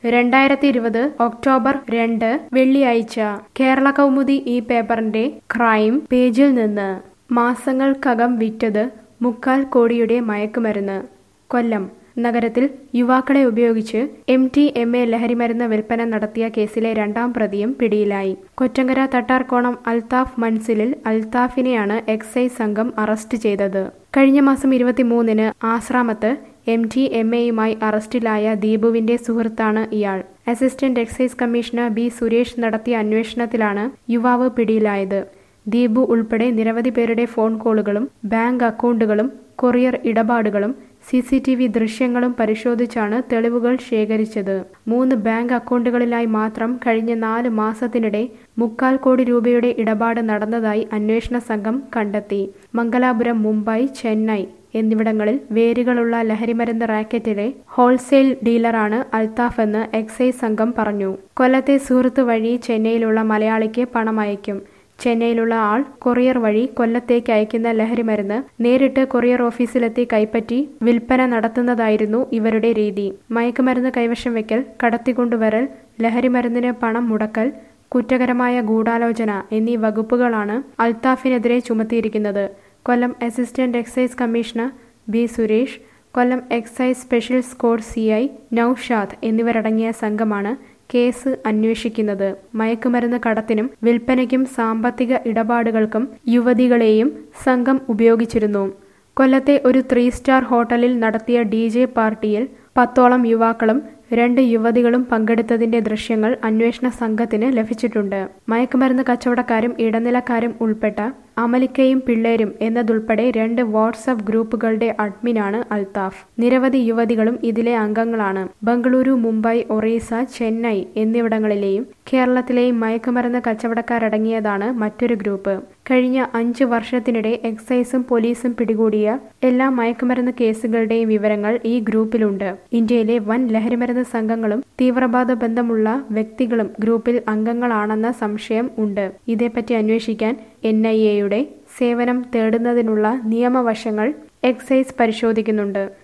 രണ്ടായിരത്തി ഇരുപത് ഒക്ടോബർ രണ്ട് വെള്ളിയാഴ്ച കേരള കൗമുദി ഈ പേപ്പറിന്റെ ക്രൈം പേജിൽ നിന്ന് മാസങ്ങൾക്കകം വിറ്റത് മുക്കാൽ കോടിയുടെ മയക്കുമരുന്ന് കൊല്ലം നഗരത്തിൽ യുവാക്കളെ ഉപയോഗിച്ച് എം ടി എം എ ലഹരിമരുന്ന് വിൽപ്പന നടത്തിയ കേസിലെ രണ്ടാം പ്രതിയും പിടിയിലായി കൊറ്റങ്കര തട്ടാർക്കോണം അൽത്താഫ് മൻസിലിൽ അൽത്താഫിനെയാണ് എക്സൈസ് സംഘം അറസ്റ്റ് ചെയ്തത് കഴിഞ്ഞ മാസം ഇരുപത്തിമൂന്നിന് ആശ്രാമത്ത് എം ടി എം എയുമായി അറസ്റ്റിലായ ദീപുവിന്റെ സുഹൃത്താണ് ഇയാൾ assistant excise commissioner B Suresh നടത്തിയ അന്വേഷണത്തിലാണ് യുവാവ് പിടിയിലായത് ദീപു ഉൾപ്പെടെ നിരവധി പേരുടെ ഫോൺ കോളുകളും ബാങ്ക് അക്കൗണ്ടുകളും കൊറിയർ ഇടപാടുകളും സി സി ടി വി ദൃശ്യങ്ങളും പരിശോധിച്ചാണ് തെളിവുകൾ ശേഖരിച്ചത് മൂന്ന് ബാങ്ക് അക്കൗണ്ടുകളിലായി മാത്രം കഴിഞ്ഞ നാല് മാസത്തിനിടെ മുക്കാൽ കോടി രൂപയുടെ ഇടപാട് നടന്നതായി അന്വേഷണ സംഘം കണ്ടെത്തി മംഗലാപുരം മുംബൈ ചെന്നൈ എന്നിവിടങ്ങളിൽ വേരുകളുള്ള ലഹരിമരുന്ന് റാക്കറ്റിലെ ഹോൾസെയിൽ ഡീലറാണ് അൽത്താഫ് എന്ന് എക്സൈസ് സംഘം പറഞ്ഞു കൊല്ലത്തെ സുഹൃത്ത് വഴി ചെന്നൈയിലുള്ള മലയാളിക്ക് പണം അയക്കും ചെന്നൈയിലുള്ള ആൾ കൊറിയർ വഴി കൊല്ലത്തേക്ക് അയക്കുന്ന ലഹരിമരുന്ന് നേരിട്ട് കൊറിയർ ഓഫീസിലെത്തി കൈപ്പറ്റി വിൽപ്പന നടത്തുന്നതായിരുന്നു ഇവരുടെ രീതി മയക്കുമരുന്ന് കൈവശം വെക്കൽ കടത്തിക്കൊണ്ടുവരൽ ലഹരിമരുന്നിന് പണം മുടക്കൽ കുറ്റകരമായ ഗൂഢാലോചന എന്നീ വകുപ്പുകളാണ് അൽത്താഫിനെതിരെ ചുമത്തിയിരിക്കുന്നത് Kollam assistant excise commissioner B Suresh Kollam excise special squad C I Noushad എന്നിവരടങ്ങിയ സംഘമാണ് കേസ് അന്വേഷിക്കുന്നത് മയക്കുമരുന്ന് കടത്തിനും വിൽപ്പനയ്ക്കും സാമ്പത്തിക ഇടപാടുകൾക്കും യുവതികളെയും സംഘം ഉപയോഗിച്ചിരുന്നു കൊല്ലത്തെ ഒരു ത്രീ സ്റ്റാർ ഹോട്ടലിൽ നടത്തിയ ഡി ജെ പാർട്ടിയിൽ പത്തോളം യുവാക്കളും രണ്ട് യുവതികളും പങ്കെടുത്തതിന്റെ ദൃശ്യങ്ങൾ അന്വേഷണ സംഘത്തിന് ലഭിച്ചിട്ടുണ്ട് മയക്കുമരുന്ന് കച്ചവടക്കാരും ഇടനിലക്കാരും ഉൾപ്പെട്ട അമലിക്കയും പിള്ളേരും എന്നതുൾപ്പെടെ രണ്ട് വാട്സപ്പ് ഗ്രൂപ്പുകളുടെ അഡ്മിനാണ് അൽത്താഫ് നിരവധി യുവതികളും ഇതിലെ അംഗങ്ങളാണ് ബംഗളൂരു മുംബൈ ഒറീസ ചെന്നൈ എന്നിവിടങ്ങളിലെയും കേരളത്തിലെയും മയക്കുമരുന്ന് കച്ചവടക്കാരടങ്ങിയതാണ് മറ്റൊരു ഗ്രൂപ്പ് കഴിഞ്ഞ അഞ്ച് വർഷത്തിനിടെ എക്സൈസും പോലീസും പിടികൂടിയ എല്ലാ മയക്കുമരുന്ന് കേസുകളുടെയും വിവരങ്ങൾ ഈ ഗ്രൂപ്പിലുണ്ട് ഇന്ത്യയിലെ വൻ ലഹരിമരുന്ന് സംഘങ്ങളും തീവ്രവാദ ബന്ധമുള്ള വ്യക്തികളും ഗ്രൂപ്പിൽ അംഗങ്ങളാണെന്ന സംശയം ഉണ്ട് ഇതേപ്പറ്റി അന്വേഷിക്കാൻ എൻ ഐ എയുടെ സേവനം തേടുന്നതിനുള്ള നിയമവശങ്ങൾ എക്സൈസ് പരിശോധിക്കുന്നുണ്ട്